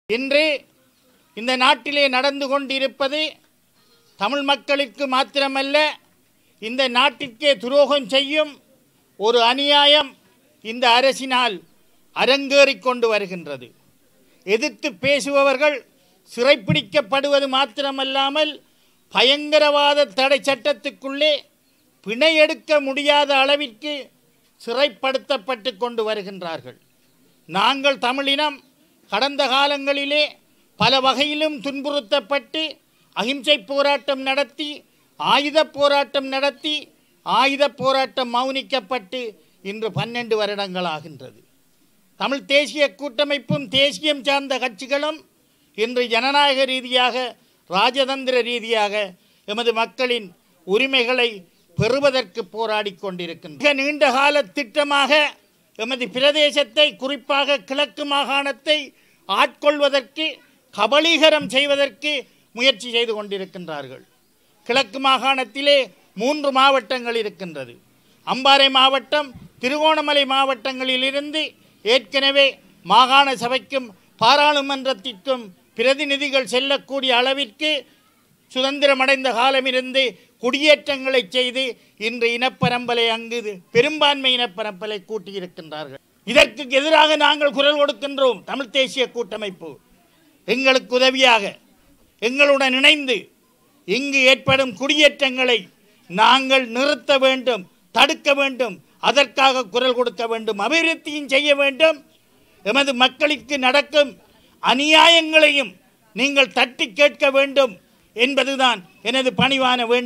இன்று இந்த நாட்டிலே நடந்து கொண்டிருப்பது தமிழ் மக்களுக்கு மாத்திரமல்ல இந்த நாட்டிற்கே துரோகம் செய்யும் ஒரு அநியாயம் இந்த அரசினால் அரங்கேறிக் கொண்டு வருகின்றது எதிர்த்து பேசுபவர்கள் சிறைப்பிடிக்கப்படுவது மாத்திரமல்லாமல் பயங்கரவாத தடை சட்டத்துக்குள்ளே பிணை எடுக்க முடியாத அளவிற்கு சிறைப்படுத்தப்பட்டு கொண்டு வருகின்றார்கள் நாங்கள் தமிழினம் கடந்த காலங்களிலே பல வகையிலும் துன்புறுத்தப்பட்டு அகிம்சை போராட்டம் நடத்தி ஆயுத போராட்டம் நடத்தி ஆயுத போராட்டம் மௌனிக்கப்பட்டு இன்று பன்னெண்டு வருடங்களாகின்றது தமிழ் தேசிய கூட்டமைப்பும் தேசியம் சார்ந்த கட்சிகளும் இன்று ஜனநாயக ரீதியாக ராஜதந்திர ரீதியாக எமது மக்களின் உரிமைகளை பெறுவதற்கு போராடி கொண்டிருக்கின்றன மிக நீண்ட கால திட்டமாக எமது பிரதேசத்தை குறிப்பாக கிழக்கு மாகாணத்தை ஆட்கொள்வதற்கு கபலீகரம் செய்வதற்கு முயற்சி செய்து கொண்டிருக்கின்றார்கள் கிழக்கு மாகாணத்திலே மூன்று மாவட்டங்கள் இருக்கின்றது அம்பாறை மாவட்டம் திருகோணமலை மாவட்டங்களிலிருந்து ஏற்கனவே மாகாண சபைக்கும் பாராளுமன்றத்திற்கும் பிரதிநிதிகள் செல்லக்கூடிய அளவிற்கு சுதந்திரமடைந்த காலமிருந்து குடியேற்றங்களை செய்து இன்று இனப்பரம்பலை அங்கு பெரும்பான்மை இனப்பரம்பலை கூட்டியிருக்கின்றார்கள் இதற்கு எதிராக நாங்கள் குரல் கொடுக்கின்றோம் தமிழ் தேசிய கூட்டமைப்பு எங்களுக்கு உதவியாக எங்களுடன் இணைந்து இங்கு ஏற்படும் குடியேற்றங்களை நாங்கள் நிறுத்த வேண்டும் தடுக்க வேண்டும் அதற்காக குரல் கொடுக்க வேண்டும் அபிவிருத்தியும் செய்ய வேண்டும் எமது மக்களுக்கு நடக்கும் அநியாயங்களையும் நீங்கள் தட்டி கேட்க வேண்டும் என்பதுதான் எனது பணிவான வேண்டும்